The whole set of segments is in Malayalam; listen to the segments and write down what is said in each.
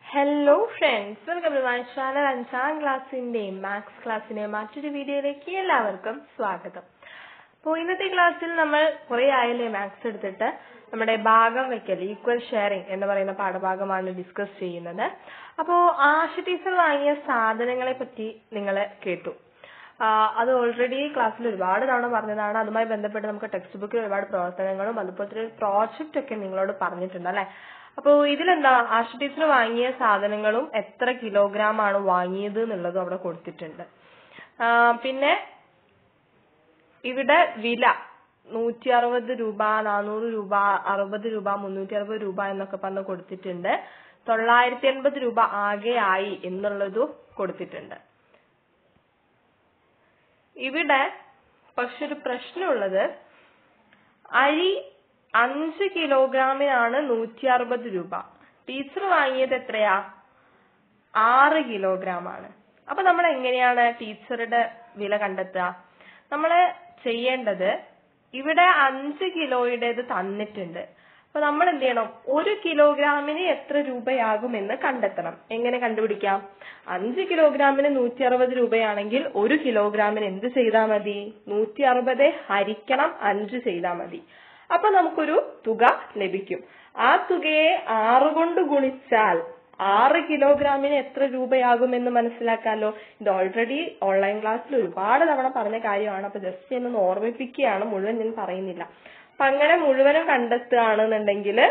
hello friends welcome to my channel അഞ്ചാം ക്ലാസ്സിന്റെ മാത്സ് ക്ലാസ്സിന്റെ മറ്റൊരു വീഡിയോയിലേക്ക് എല്ലാവർക്കും സ്വാഗതം അപ്പോൾ ഇന്നത്തെ ക്ലാസ്സിൽ നമ്മൾ കുറെ ആയില്ലേ മാത്സ് എടുത്തിട്ട് നമ്മുടെ ഭാഗം വെക്കൽ ഈക്വൽ ഷെയറിംഗ് എന്ന് പറയുന്ന പാഠഭാഗമാണ് ഡിസ്കസ് ചെയ്യുന്നത് അപ്പോൾ ആശ ടീച്ചർ വാങ്ങിയ സാധനങ്ങളെ പറ്റി നിങ്ങൾ കേട്ടു ആ, അത് ഓൾറെഡി ക്ലാസ്സിൽ ഒരുപാട് തവണ പറഞ്ഞതാണ് അതുമായി ബന്ധപ്പെട്ട് നമുക്ക് ടെക്സ്റ്റ് ബുക്കിൽ ഒരുപാട് പ്രവർത്തനങ്ങളും അതുപോലത്തെ ഒരു പ്രോജക്റ്റ് ഒക്കെ നിങ്ങളോട് പറഞ്ഞിട്ടുണ്ട് അല്ലെ അപ്പോൾ ഇതിലെന്താ ആശ ടീച്ചർ വാങ്ങിയ സാധനങ്ങളും എത്ര കിലോഗ്രാം ആണ് വാങ്ങിയത് എന്നുള്ളതും അവിടെ കൊടുത്തിട്ടുണ്ട് ആ, പിന്നെ ഇവിടെ വില നൂറ്റി അറുപത് രൂപ നാനൂറ് രൂപ അറുപത് രൂപ മുന്നൂറ്റി അറുപത് രൂപ എന്നൊക്കെ പറഞ്ഞ് കൊടുത്തിട്ടുണ്ട് തൊള്ളായിരത്തി എൺപത് രൂപ ആകെ ആയി എന്നുള്ളതും കൊടുത്തിട്ടുണ്ട് ഇവിടെ പക്ഷെ ഒരു പ്രശ്നമുള്ളത് അരി അഞ്ച് കിലോഗ്രാമിനാണ് നൂറ്റി അറുപത് രൂപ ടീച്ചർ വാങ്ങിയത് എത്രയാ ആറ് കിലോഗ്രാം ആണ് അപ്പൊ നമ്മൾ എങ്ങനെയാണ് ടീച്ചറുടെ വില കണ്ടെത്തുക നമ്മൾ ചെയ്യേണ്ടത് ഇവിടെ അഞ്ച് കിലോയുടേത് തന്നിട്ടുണ്ട് അപ്പൊ നമ്മൾ എന്ത് ചെയ്യണം ഒരു കിലോഗ്രാമിന് എത്ര രൂപയാകുമെന്ന് കണ്ടെത്തണം എങ്ങനെ കണ്ടുപിടിക്കാം അഞ്ച് കിലോഗ്രാമിന് നൂറ്റി അറുപത് രൂപയാണെങ്കിൽ ഒരു കിലോഗ്രാമിന് എന്ത് ചെയ്താൽ മതി നൂറ്റി അറുപത് ഹരിക്കണം അഞ്ച് ചെയ്താൽ മതി അപ്പൊ നമുക്കൊരു തുക ലഭിക്കും ആ തുകയെ ആറ് കൊണ്ട് ഗുണിച്ചാൽ ആറ് കിലോഗ്രാമിന് എത്ര രൂപയാകുമെന്ന് മനസ്സിലാക്കാലോ ഇത് ഓൾറെഡി ഓൺലൈൻ ക്ലാസ്സിൽ ഒരുപാട് തവണ പറഞ്ഞ കാര്യമാണ് അപ്പൊ ജസ്റ്റ് എന്നൊന്ന് ഓർമ്മിപ്പിക്കുകയാണ് മുഴുവൻ ഞാൻ പറയുന്നില്ല അപ്പൊ അങ്ങനെ മുഴുവനും കണ്ടെത്തുകയാണെന്നുണ്ടെങ്കിൽ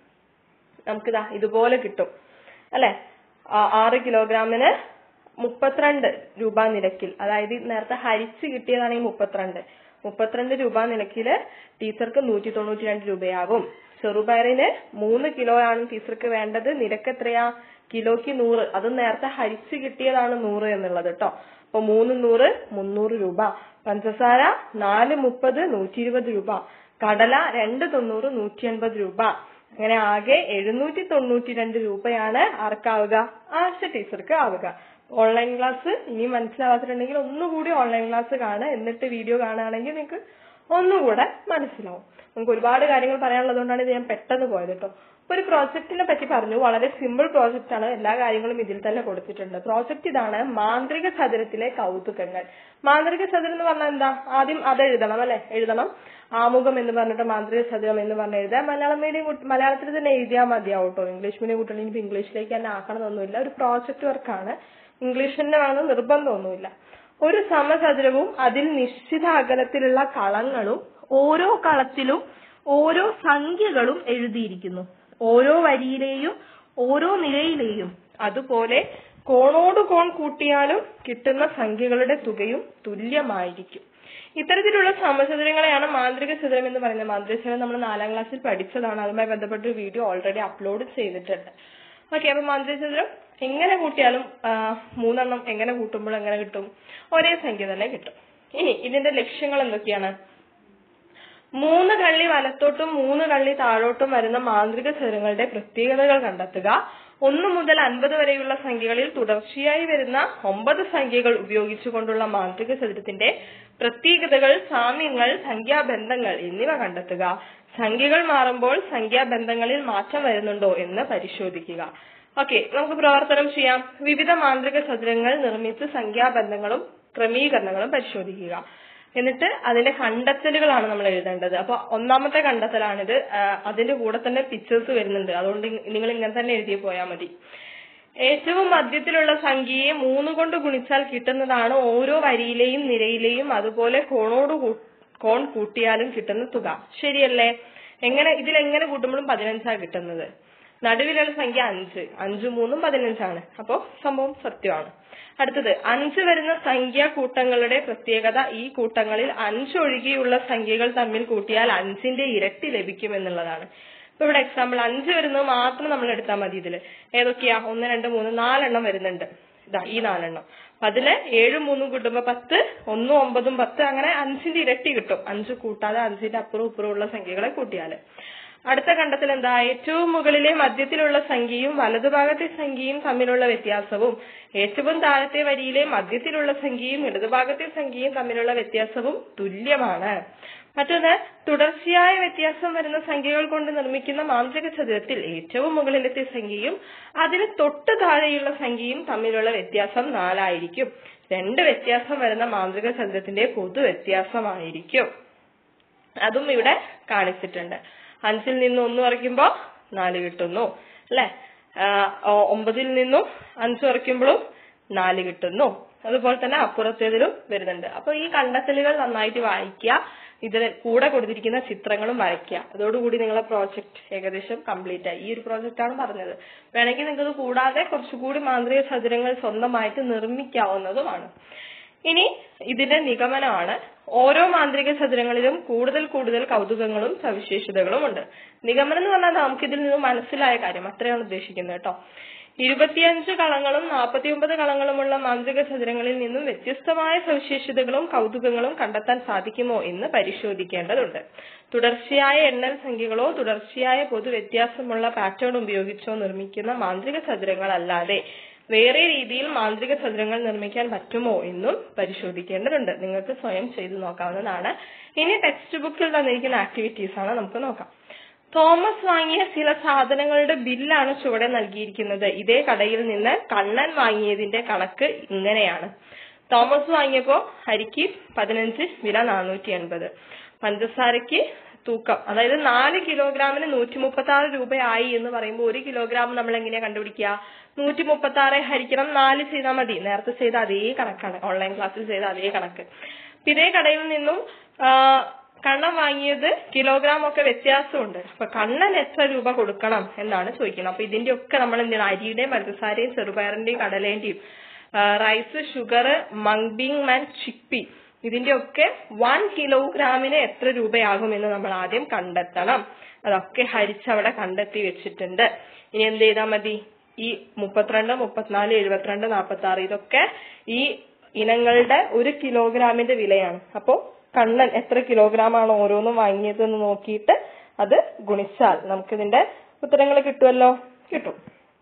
നമുക്കിതാ ഇതുപോലെ കിട്ടും അല്ലെ ആ- ആറ് കിലോഗ്രാമിന് മുപ്പത്തിരണ്ട് രൂപ നിരക്കിൽ അതായത് ഈ നേരത്തെ ഹരിച്ച് കിട്ടിയതാണ് ഈ മുപ്പത്തിരണ്ട് മുപ്പത്തിരണ്ട് രൂപ നിരക്കില് ടീച്ചർക്ക് നൂറ്റി തൊണ്ണൂറ്റി രണ്ട് രൂപയാകും ചെറുപയറിന് മൂന്ന് കിലോ ആണ് ടീച്ചർക്ക് വേണ്ടത് നിരക്ക് എത്രയാ കിലോയ്ക്ക് നൂറ് അത് നേരത്തെ ഹരിച്ച് കിട്ടിയതാണ് നൂറ് എന്നുള്ളത് കേട്ടോ അപ്പൊ മൂന്ന് നൂറ് മുന്നൂറ് രൂപ പഞ്ചസാര നാല് മുപ്പത് നൂറ്റി ഇരുപത് രൂപ കടല രണ്ട് തൊണ്ണൂറ് നൂറ്റി എൺപത് രൂപ അങ്ങനെ ആകെ എഴുന്നൂറ്റി തൊണ്ണൂറ്റി രണ്ട് രൂപയാണ് ആർക്കാവുക ആശ ടീച്ചർക്ക് ആവുക ഓൺലൈൻ ക്ലാസ് ഇനി മനസ്സിലാവാത്തിട്ടുണ്ടെങ്കിൽ ഒന്നുകൂടി ഓൺലൈൻ ക്ലാസ് കാണുക എന്നിട്ട് വീഡിയോ കാണുകയാണെങ്കിൽ നിങ്ങൾക്ക് ഒന്നുകൂടെ മനസ്സിലാവും നമുക്ക് ഒരുപാട് കാര്യങ്ങൾ പറയാനുള്ളതുകൊണ്ടാണ് ഇത് ഞാൻ പെട്ടെന്ന് പോയത് കേട്ടോ അപ്പൊ ഒരു പ്രോജക്റ്റിനെ പറ്റി പറഞ്ഞു വളരെ സിമ്പിൾ പ്രോജക്റ്റ് ആണ് എല്ലാ കാര്യങ്ങളും ഇതിൽ തന്നെ കൊടുത്തിട്ടുണ്ട് പ്രോജക്റ്റ് ഇതാണ് മാന്ത്രിക ചതുരത്തിലെ കൗതുകങ്ങൾ മാന്ത്രിക ചതുരം എന്ന് പറഞ്ഞാൽ എന്താ ആദ്യം അത് എഴുതണം അല്ലെ എഴുതണം ആമുഖം എന്ന് പറഞ്ഞിട്ട് മാന്ത്രിക ചതുരം എന്ന് പറഞ്ഞ് എഴുതാം മലയാളം മീഡിയം കുട്ടി- മലയാളത്തിൽ തന്നെ എഴുതിയാൽ മതിയാവും കേട്ടോ ഇംഗ്ലീഷ് മീഡിയം കുട്ടികൾ ഇനിയിപ്പോ ഇംഗ്ലീഷിലേക്ക് തന്നെ ആക്കണമെന്നൊന്നുമില്ല ഒരു പ്രോജക്റ്റ് വർക്കാണ് ഇംഗ്ലീഷ് തന്നെ വേണമെന്ന് നിർബന്ധമൊന്നുമില്ല ഒരു സമചതുരവും അതിൽ നിശ്ചിത അകലത്തിലുള്ള കളങ്ങളും ഓരോ കളത്തിലും ഓരോ സംഖ്യകളും എഴുതിയിരിക്കുന്നു ഓരോ വരിയിലെയും ഓരോ നിരയിലെയും അതുപോലെ കോണോട് കോൺ കൂട്ടിയാലും കിട്ടുന്ന സംഖ്യകളുടെ തുകയും തുല്യമായിരിക്കും ഇത്തരത്തിലുള്ള സമചതുരങ്ങളെയാണ് മാന്ത്രിക ചതുരം എന്ന് പറയുന്നത് മാന്ത്രിക ചതുരം നമ്മൾ നാലാം ക്ലാസ്സിൽ പഠിച്ചതാണ് അതുമായി ബന്ധപ്പെട്ട ഒരു വീഡിയോ ഓൾറെഡി അപ്ലോഡ് ചെയ്തിട്ടുണ്ട് ഓക്കെ അപ്പൊ മാന്ത്രിക ചതുരം എങ്ങനെ കൂട്ടിയാലും ആ, മൂന്നെണ്ണം എങ്ങനെ കൂട്ടുമ്പോൾ എങ്ങനെ കിട്ടും ഒരേ സംഖ്യ തന്നെ കിട്ടും ഇനി ഇതിന്റെ ലക്ഷ്യങ്ങൾ എന്തൊക്കെയാണ് മൂന്ന് കള്ളി വലത്തോട്ടും മൂന്ന് കള്ളി താഴോട്ടും വരുന്ന മാന്ത്രിക ചതുരങ്ങളുടെ പ്രത്യേകതകൾ കണ്ടെത്തുക ഒന്ന് മുതൽ അൻപത് വരെയുള്ള സംഖ്യകളിൽ തുടർച്ചയായി വരുന്ന ഒമ്പത് സംഖ്യകൾ ഉപയോഗിച്ചുകൊണ്ടുള്ള മാന്ത്രിക ചതുരത്തിന്റെ പ്രത്യേകതകൾ സാമ്യങ്ങൾ സംഖ്യാബന്ധങ്ങൾ എന്നിവ കണ്ടെത്തുക സംഖ്യകൾ മാറുമ്പോൾ സംഖ്യാബന്ധങ്ങളിൽ മാറ്റം വരുന്നുണ്ടോ എന്ന് പരിശോധിക്കുക ഓക്കെ നമുക്ക് പ്രവർത്തനം ചെയ്യാം വിവിധ മാന്ത്രിക ചതുരങ്ങൾ നിർമ്മിച്ച് സംഖ്യാബന്ധങ്ങളും ക്രമീകരണങ്ങളും പരിശോധിക്കുക എന്നിട്ട് അതിന്റെ കണ്ടെത്തലുകളാണ് നമ്മൾ എഴുതേണ്ടത് അപ്പൊ ഒന്നാമത്തെ കണ്ടെത്തലാണിത് ആ, അതിന്റെ കൂടെ തന്നെ പിക്ചേഴ്സ് വരുന്നുണ്ട് അതുകൊണ്ട് ഇ- നിങ്ങൾ ഇങ്ങനെ തന്നെ എഴുതി പോയാൽ മതി ഏറ്റവും മധ്യത്തിലുള്ള സംഖ്യയെ മൂന്ന് കൊണ്ട് ഗുണിച്ചാൽ കിട്ടുന്നതാണ് ഓരോ വരിയിലെയും നിരയിലെയും അതുപോലെ കോണോട് കൂ- കോൺ കൂട്ടിയാലും കിട്ടുന്ന തുക ശരിയല്ലേ എങ്ങനെ ഇതിൽ എങ്ങനെ കൂട്ടുമ്പോഴും പതിനഞ്ചാ കിട്ടുന്നത് നടുവിലുള്ള സംഖ്യ അഞ്ച് അഞ്ചു മൂന്നും പതിനഞ്ചാണ് അപ്പോ സംഭവം സത്യമാണ് അടുത്തത് അഞ്ച് വരുന്ന സംഖ്യാ കൂട്ടങ്ങളുടെ പ്രത്യേകത ഈ കൂട്ടങ്ങളിൽ അഞ്ച് ഒഴികെയുള്ള സംഖ്യകൾ തമ്മിൽ കൂട്ടിയാൽ അഞ്ചിന്റെ ഇരട്ടി ലഭിക്കും എന്നുള്ളതാണ് ഇപ്പൊ ഇവിടെ എക്സാമ്പിൾ അഞ്ച് വരുന്നത് മാത്രം നമ്മൾ എടുത്താൽ മതി ഇതില് ഏതൊക്കെയാ ഒന്ന് രണ്ട് മൂന്ന് നാലെണ്ണം വരുന്നുണ്ട് ഇതാ ഈ നാലെണ്ണം അപ്പൊ അതില് ഏഴും മൂന്നും കൂട്ടുമ്പോ പത്ത് ഒന്നും ഒമ്പതും പത്ത് അങ്ങനെ അഞ്ചിന്റെ ഇരട്ടി കിട്ടും അഞ്ച് കൂട്ടാതെ അഞ്ചിന്റെ അപ്പുറം ഇപ്പുറം ഉള്ള സംഖ്യകളെ കൂട്ടിയാല് അടുത്ത കണ്ടത്തിൽ എന്താ ഏറ്റവും മുകളിലെ മധ്യത്തിലുള്ള സംഖ്യയും വലതുഭാഗത്തെ സംഖ്യയും തമ്മിലുള്ള വ്യത്യാസവും ഏറ്റവും താഴത്തെ വരിയിലെ മധ്യത്തിലുള്ള സംഖ്യയും ഇടതുഭാഗത്തെ സംഖ്യയും തമ്മിലുള്ള വ്യത്യാസവും തുല്യമാണ് മറ്റൊന്ന് തുടർച്ചയായ വ്യത്യാസം വരുന്ന സംഖ്യകൾ കൊണ്ട് നിർമ്മിക്കുന്ന മാന്ത്രിക ചതുരത്തിൽ ഏറ്റവും മുകളിലത്തെ സംഖ്യയും അതിന് തൊട്ട് താഴെയുള്ള സംഖ്യയും തമ്മിലുള്ള വ്യത്യാസം നാലായിരിക്കും രണ്ട് വ്യത്യാസം വരുന്ന മാന്ത്രിക ചതുരത്തിന്റെ പൊതു വ്യത്യാസമായിരിക്കും അതും ഇവിടെ കാണിച്ചിട്ടുണ്ട് അഞ്ചിൽ നിന്ന് ഒന്ന് കുറയ്ക്കുമ്പോൾ നാല് കിട്ടുന്നു അല്ലെ ഒമ്പതിൽ നിന്നും അഞ്ച് കുറയ്ക്കുമ്പോഴും നാല് കിട്ടുന്നു അതുപോലെ തന്നെ അപ്പുറത്തേതിലും വരുന്നുണ്ട് അപ്പൊ ഈ കണ്ടെത്തലുകൾ നന്നായിട്ട് വായിക്കുക ഇതിൽ കൂടെ കൊടുത്തിരിക്കുന്ന ചിത്രങ്ങളും വരയ്ക്കുക അതോടുകൂടി നിങ്ങളെ പ്രോജക്റ്റ് ഏകദേശം കംപ്ലീറ്റ് ആയി ഈ ഒരു പ്രോജക്റ്റ് ആണ് പറഞ്ഞത് വേണമെങ്കിൽ നിങ്ങൾക്ക് ഇത് കൂടാതെ കുറച്ചുകൂടി മാന്ത്രിക ചതുരങ്ങൾ സ്വന്തമായിട്ട് നിർമ്മിക്കാവുന്നതുമാണ് ഇനി ഇതിന്റെ നിഗമനമാണ് ഓരോ മാന്ത്രിക ചതുരങ്ങളിലും കൂടുതൽ കൂടുതൽ കൗതുകങ്ങളും സവിശേഷതകളും ഉണ്ട് നിഗമനം എന്ന് പറഞ്ഞാൽ നമുക്ക് ഇതിൽ നിന്ന് മനസ്സിലായ കാര്യം അത്രയാണ് ഉദ്ദേശിക്കുന്നത് കേട്ടോ ഇരുപത്തിയഞ്ച് കളങ്ങളും നാൽപ്പത്തിയൊമ്പത് കളങ്ങളുമുള്ള മാന്ത്രിക ചതുരങ്ങളിൽ നിന്നും വ്യത്യസ്തമായ സവിശേഷതകളും കൗതുകങ്ങളും കണ്ടെത്താൻ സാധിക്കുമോ എന്ന് പരിശോധിക്കേണ്ടതുണ്ട് തുടർച്ചയായ എണ്ണൽ സംഖ്യകളോ തുടർച്ചയായ പൊതു വ്യത്യാസമുള്ള പാറ്റേൺ ഉപയോഗിച്ചോ നിർമ്മിക്കുന്ന മാന്ത്രിക ചതുരങ്ങളല്ലാതെ വേറെ രീതിയിൽ മാന്ത്രിക ചതുരങ്ങൾ നിർമ്മിക്കാൻ പറ്റുമോ എന്നും പരിശോധിക്കേണ്ടതുണ്ട് നിങ്ങൾക്ക് സ്വയം ചെയ്തു നോക്കാവുന്നതാണ് ഇനി ടെക്സ്റ്റ് ബുക്കിൽ തന്നിരിക്കുന്ന ആക്ടിവിറ്റീസ് ആണ് നമുക്ക് നോക്കാം തോമസ് വാങ്ങിയ ചില സാധനങ്ങളുടെ ബില്ലാണ് ചുവടെ നൽകിയിരിക്കുന്നത് ഇതേ കടയിൽ നിന്ന് കണ്ണൻ വാങ്ങിയതിന്റെ കണക്ക് ഇങ്ങനെയാണ് തോമസ് വാങ്ങിയപ്പോ അരിക്ക് പതിനഞ്ച് വില നാനൂറ്റി എൺപത് പഞ്ചസാരയ്ക്ക് തൂക്കം അതായത് നാല് കിലോഗ്രാമിന് നൂറ്റി മുപ്പത്തി ആറ് രൂപയായി എന്ന് പറയുമ്പോൾ ഒരു കിലോഗ്രാം നമ്മൾ എങ്ങനെയാ കണ്ടുപിടിക്കുക നൂറ്റി മുപ്പത്തി ആറ് ഹരിക്കണം നാല് ചെയ്താൽ മതി നേരത്തെ ചെയ്ത അതേ കണക്കാണ് ഓൺലൈൻ ക്ലാസ്സിൽ ചെയ്ത അതേ കണക്ക് അപ്പൊ ഇതേ കടയിൽ നിന്നും ആ, കണ്ണൻ വാങ്ങിയത് കിലോഗ്രാം ഒക്കെ വ്യത്യാസമുണ്ട് അപ്പൊ കണ്ണൻ എത്ര രൂപ കൊടുക്കണം എന്നാണ് ചോദിക്കുന്നത് അപ്പൊ ഇതിന്റെ ഒക്കെ നമ്മൾ എന്താണ് അരിയുടെയും പഞ്ചസാരയും ചെറുപയറിന്റെയും കടലേന്റെയും rice sugar mung bean and chickpea ഇതിന്റെ ഒക്കെ വൺ കിലോഗ്രാമിന് എത്ര രൂപയാകുമെന്ന് നമ്മൾ ആദ്യം കണ്ടെത്തണം അതൊക്കെ ഹരിച്ച് അവിടെ കണ്ടെത്തി വെച്ചിട്ടുണ്ട് ഇനി എന്ത് ചെയ്താൽ മതി ഈ മുപ്പത്തിരണ്ട് മുപ്പത്തിനാല് എഴുപത്തിരണ്ട് നാൽപ്പത്തി ആറ് ഇതൊക്കെ ഈ ഇനങ്ങളുടെ ഒരു കിലോഗ്രാമിന്റെ വിലയാണ് അപ്പോ കണ്ണൻ എത്ര കിലോഗ്രാം ആണ് ഓരോന്നും വാങ്ങിയത് എന്ന് നോക്കിയിട്ട് അത് ഗുണിച്ചാൽ നമുക്കിതിന്റെ ഉത്തരങ്ങൾ കിട്ടുമല്ലോ കിട്ടും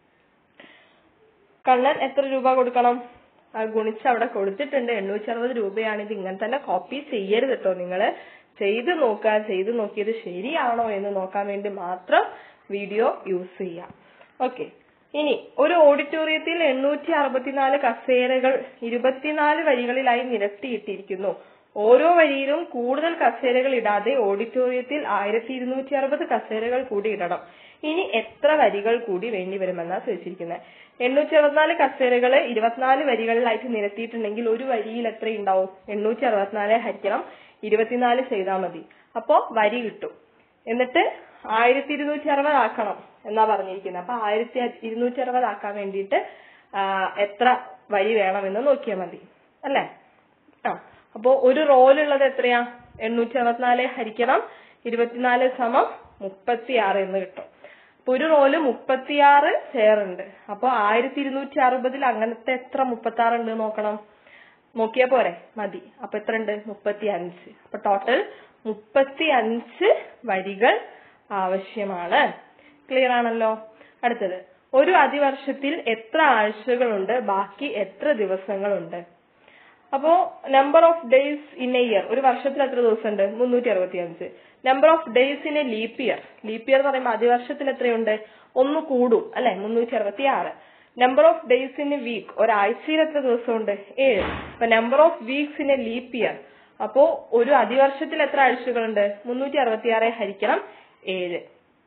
കണ്ണൻ എത്ര രൂപ കൊടുക്കണം ആ ഗുണിച്ച് അവിടെ കൊടുത്തിട്ടുണ്ട് എണ്ണൂറ്റി അറുപത് രൂപയാണ് ഇത് ഇങ്ങനെ തന്നെ കോപ്പി ചെയ്യരുത് കേട്ടോ നിങ്ങള് ചെയ്ത് നോക്കുക ചെയ്ത് നോക്കിയത് ശരിയാണോ എന്ന് നോക്കാൻ വേണ്ടി മാത്രം വീഡിയോ യൂസ് ചെയ്യാം ഓക്കെ ഇനി ഒരു ഓഡിറ്റോറിയത്തിൽ എണ്ണൂറ്റി അറുപത്തിനാല് കസേരകൾ ഇരുപത്തിനാല് വരികളിലായി നിരത്തിയിട്ടിരിക്കുന്നു ഓരോ വരിയിലും കൂടുതൽ കസേരകൾ ഇടാതെ ഓഡിറ്റോറിയത്തിൽ ആയിരത്തി ഇരുന്നൂറ്റി അറുപത് കസേരകൾ കൂടി ഇടണം ഇനി എത്ര വരികൾ കൂടി വേണ്ടി വരുമെന്നാ ചോദിച്ചിരിക്കുന്നത് എണ്ണൂറ്റി അറുപത്തിനാല് കസേരകൾ ഇരുപത്തിനാല് വരികളിലായിട്ട് നിരത്തിയിട്ടുണ്ടെങ്കിൽ ഒരു വരിയിൽ എത്ര ഉണ്ടാവും എണ്ണൂറ്റി അറുപത്തിനാല് ഹരിക്കണം ഇരുപത്തിനാല് ചെയ്താൽ മതി അപ്പോ വരി കിട്ടും എന്നിട്ട് ആയിരത്തി ഇരുന്നൂറ്റി അറുപത് ആക്കണം എന്നാ പറഞ്ഞിരിക്കുന്നത് അപ്പൊ ആയിരത്തി ഇരുന്നൂറ്റി അറുപത് ആക്കാൻ വേണ്ടിയിട്ട് ആ, എത്ര വരി വേണമെന്ന് നോക്കിയാൽ മതി അല്ലേ ആ അപ്പോ ഒരു റോലുള്ളത് എത്രയാ എണ്ണൂറ്റി അറുപത്തിനാല് ഹരിക്കണം ഇരുപത്തിനാല് സമം മുപ്പത്തിയാറ് എന്ന് കിട്ടും അപ്പൊ ഒരു റോല് മുപ്പത്തിയാറ് ചെയർ ഉണ്ട് അപ്പൊ ആയിരത്തി ഇരുന്നൂറ്റി അറുപതിൽ അങ്ങനത്തെ എത്ര മുപ്പത്തി ആറ് ഉണ്ട് നോക്കണം നോക്കിയാ പോരെ മതി അപ്പൊ എത്ര ഉണ്ട് മുപ്പത്തി അഞ്ച് അപ്പൊ ടോട്ടൽ മുപ്പത്തി അഞ്ച് വരികൾ ആവശ്യമാണ് ക്ലിയർ ആണല്ലോ അടുത്തത് ഒരു അതിവർഷത്തിൽ എത്ര ആഴ്ചകളുണ്ട് ബാക്കി എത്ര ദിവസങ്ങളുണ്ട് അപ്പോ number of days in a year ഒരു വർഷത്തിൽ എത്ര ദിവസം ഉണ്ട് മുന്നൂറ്റി അറുപത്തി അഞ്ച് number of days in a leap year leap year എന്ന് പറയുമ്പോൾ അതിവർഷത്തിൽ എത്രയുണ്ട് ഒന്ന് കൂടും അല്ലെ മുന്നൂറ്റി അറുപത്തി ആറ് number of days in a week ഒരാഴ്ചയിൽ എത്ര ദിവസമുണ്ട് ഏഴ് അപ്പൊ number of weeks in a leap year അപ്പോ ഒരു അതിവർഷത്തിൽ എത്ര ആഴ്ചകളുണ്ട് മുന്നൂറ്റി അറുപത്തി ആറ് ഹരിക്കണം ഏഴ്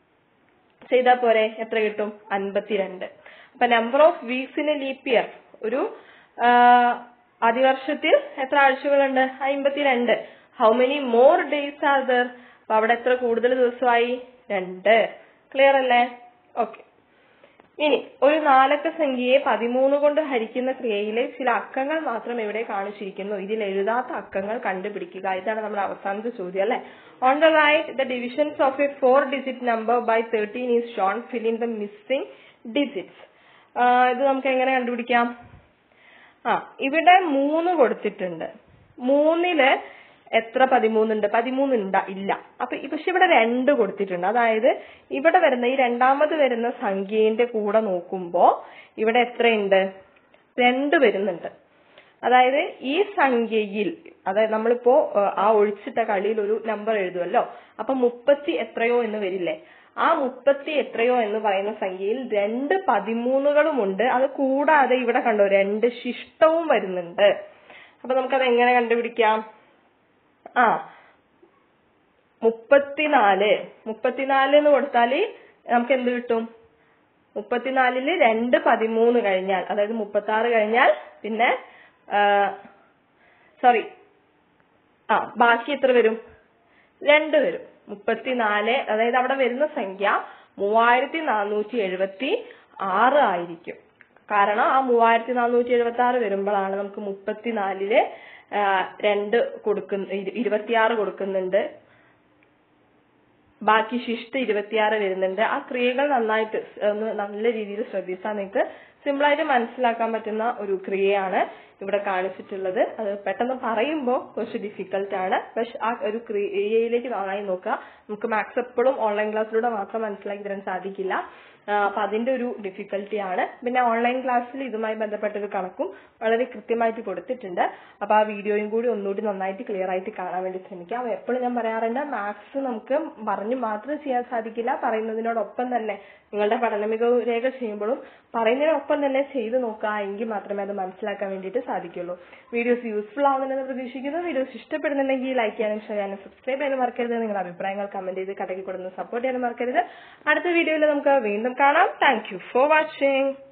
ചെയ്താൽ പോരെ എത്ര കിട്ടും അൻപത്തിരണ്ട് അപ്പൊ number of weeks in a leap year ഒരു ആ, അതിവർഷത്തിൽ എത്ര ആഴ്ചകളുണ്ട് അമ്പത്തിരണ്ട് how many more days are there അപ്പൊ അവിടെ എത്ര കൂടുതൽ ദിവസമായി രണ്ട് ക്ലിയർ അല്ലേ ഓക്കെ ഇനി ഒരു നാലക്ക സംഖ്യയെ പതിമൂന്ന് കൊണ്ട് ഹരിക്കുന്ന ക്രിയയിലെ ചില അക്കങ്ങൾ മാത്രം ഇവിടെ കാണിച്ചിരിക്കുന്നു ഇതിൽ എഴുതാത്ത അക്കങ്ങൾ കണ്ടുപിടിക്കുക ഇതാണ് നമ്മുടെ അവസാനത്തെ ചോദ്യം അല്ലെ on the right the divisions of a four digit number by thirteen is shown fill in the missing digits ഇത് നമുക്ക് എങ്ങനെ കണ്ടുപിടിക്കാം ആ ഇവിടെ മൂന്ന് കൊടുത്തിട്ടുണ്ട് മൂന്നില് എത്ര പതിമൂന്നുണ്ട് പതിമൂന്ന് ഉണ്ടാ ഇല്ല അപ്പൊ ഈ- പക്ഷെ ഇവിടെ രണ്ട് കൊടുത്തിട്ടുണ്ട് അതായത് ഇവിടെ വരുന്ന ഈ രണ്ടാമത് വരുന്ന സംഖ്യേന്റെ കൂടെ നോക്കുമ്പോ ഇവിടെ എത്രയുണ്ട് രണ്ട് വരുന്നുണ്ട് അതായത് ഈ സംഖ്യയിൽ അതായത് നമ്മളിപ്പോ ഏഹ്, ആ ഒഴിച്ചിട്ട കളിയിൽ ഒരു നമ്പർ എഴുതുമല്ലോ അപ്പൊ മുപ്പത്തി എത്രയോ എന്ന് വരില്ലേ ആ മുപ്പത്തി എത്രയോ എന്ന് പറയുന്ന സംഖ്യയിൽ രണ്ട് പതിമൂന്നുകളുമുണ്ട് അത് കൂടാതെ ഇവിടെ കണ്ടോ രണ്ട് ശിഷ്ടവും വരുന്നുണ്ട് അപ്പൊ നമുക്കത് എങ്ങനെ കണ്ടുപിടിക്കാം ആ മുപ്പത്തിനാല് മുപ്പത്തിനാല് എന്ന് കൊടുത്താല് നമുക്ക് എന്ത് കിട്ടും മുപ്പത്തിനാലില് രണ്ട് പതിമൂന്ന് കഴിഞ്ഞാൽ അതായത് മുപ്പത്തി ആറ് കഴിഞ്ഞാൽ പിന്നെ സോറി ആ ബാക്കി എത്ര വരും രണ്ട് വരും മുപ്പത്തിനാല് അതായത് അവിടെ വരുന്ന സംഖ്യ മൂവായിരത്തി നാനൂറ്റി എഴുപത്തി ആറ് ആയിരിക്കും കാരണം ആ മൂവായിരത്തി നാനൂറ്റി എഴുപത്തി ആറ് വരുമ്പോഴാണ് നമുക്ക് മുപ്പത്തിനാലില് ആ, രണ്ട് കൊടുക്കുന്ന ഇരു- ഇരുപത്തിയാറ് കൊടുക്കുന്നുണ്ട് ബാക്കി ശിഷ്ട ഇരുപത്തിയാറ് വരുന്നുണ്ട് ആ ക്രിയകൾ നന്നായിട്ട് സ് ഒന്ന് നല്ല രീതിയിൽ ശ്രദ്ധിച്ചാൽ നിങ്ങൾക്ക് സിമ്പിൾ ആയിട്ട് മനസ്സിലാക്കാൻ പറ്റുന്ന ഒരു ക്രിയയാണ് ഇവിടെ കാണിച്ചിട്ടുള്ളത് അത് പെട്ടെന്ന് പറയുമ്പോൾ കുറച്ച് ഡിഫിക്കൽട്ട് ആണ് പക്ഷെ ആ ഒരു ക്രിയയിലേക്ക് നന്നായി നോക്കുക നമുക്ക് മാത്സ് എപ്പോഴും ഓൺലൈൻ ക്ലാസ്സിലൂടെ മാത്രം മനസ്സിലാക്കി തരാൻ സാധിക്കില്ല ആ, അപ്പൊ അതിന്റെ ഒരു ഡിഫിക്കൽട്ടി ആണ് പിന്നെ ഓൺലൈൻ ക്ലാസ്സിൽ ഇതുമായി ബന്ധപ്പെട്ട ഒരു കണക്കും വളരെ കൃത്യമായിട്ട് കൊടുത്തിട്ടുണ്ട് അപ്പൊ ആ വീഡിയോയും കൂടി ഒന്നുകൂടി നന്നായിട്ട് ക്ലിയർ ആയിട്ട് കാണാൻ വേണ്ടി ശ്രമിക്കാം എപ്പോഴും ഞാൻ പറയാറുണ്ട് മാത്സ് നമുക്ക് പറഞ്ഞു മാത്രം ചെയ്യാൻ സാധിക്കില്ല പറയുന്നതിനോടൊപ്പം തന്നെ നിങ്ങളുടെ പഠന മികവ് രേഖ ചെയ്യുമ്പോഴും പറയുന്നതിനൊപ്പം തന്നെ ചെയ്ത് നോക്കുക എങ്കിൽ മാത്രമേ അത് മനസ്സിലാക്കാൻ വേണ്ടിയിട്ട് സാധിക്കുള്ളൂ വീഡിയോസ് യൂസ്ഫുൾ ആവുന്നുണ്ടെന്ന് പ്രതീക്ഷിക്കുന്നു വീഡിയോസ് ഇഷ്ടപ്പെടുന്നുണ്ടെങ്കിൽ ലൈക്ക് ചെയ്യാനും ഷെയർ ചെയ്യാനും സബ്സ്ക്രൈബ് ചെയ്യാനും മറക്കരുത് നിങ്ങളുടെ അഭിപ്രായങ്ങൾ കമന്റ് ചെയ്ത് കടയിൽ കൊടുന്ന് സപ്പോർട്ട് ചെയ്യാനും മറക്കരുത് അടുത്ത വീഡിയോയിൽ നമുക്ക് വീണ്ടും കാണാം താങ്ക് യു ഫോർ വാച്ചിങ്